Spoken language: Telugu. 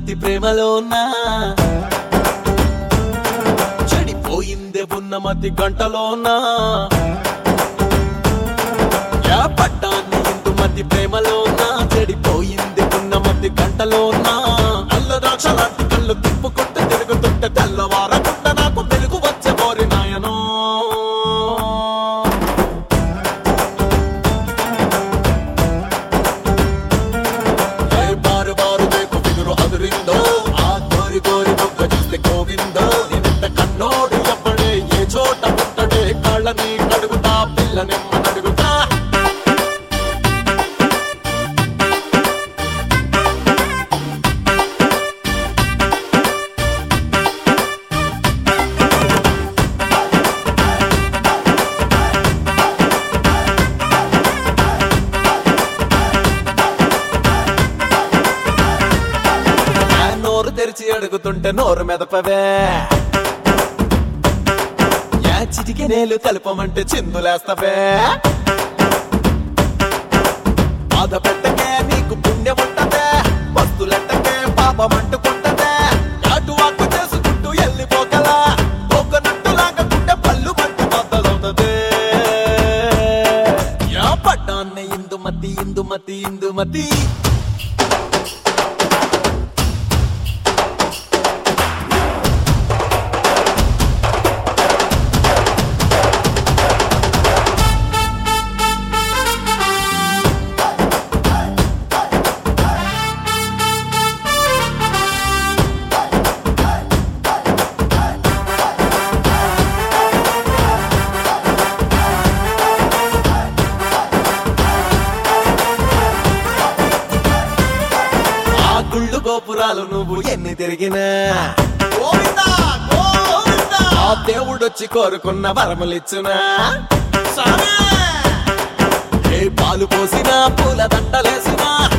మతి ప్రేమలోనా చెడిపోయిందే ఉన్న మతి గంటలోనా యా పట్టాన్ని ఇందు మతి ప్రేమలోనా చెడిపోయింది ఉన్న మతి గంటలోనా నల్ల ద్రాక్ష లాంటి కళ్ళు తిప్పుకుంటూ తిరుగుతుంటే తెల్లవారకుండా నాకు వెలుగు వచ్చే కోరి నాయనో ఏ బారు బారు రేపు ఫిగురు అదురిందో ఆ కోరి కోరి మొక్క చూస్తే గోవిందో నిన్నెంత కన్నోడు ఎవ్వడే ఏ చోట పుట్టడే కాళ్ళని కడుగుతా పిల్లనెమ్మ నడుగుతా ఆ నోరు తెరిచి అడుగుతుంటే నోరు మెదపవే యా చిటికి నేలు కలపమంటే చిందులేస్తవే బాధ పెట్టకే నీకు పుణ్యం ఉంటదే వస్తులెట్టకే పాపం అంటుకుంటదే అటు వాకు చేసుకుంటూ వెళ్ళిపోకలా కోకనట్టు లాగకుంటే పళ్ళు పట్టు బద్దలవుతదే యా పడ్డాన్న ఇందుమతి ఇందుమతి ఇందుమతి ఆ గుళ్ళు గోపురాలు నువ్వు ఎన్ని తిరిగినా ఆ దేవుడొచ్చి కోరుకున్న వరములిచ్చునా ఏ పాలు పోసినా పూల దండలేసినా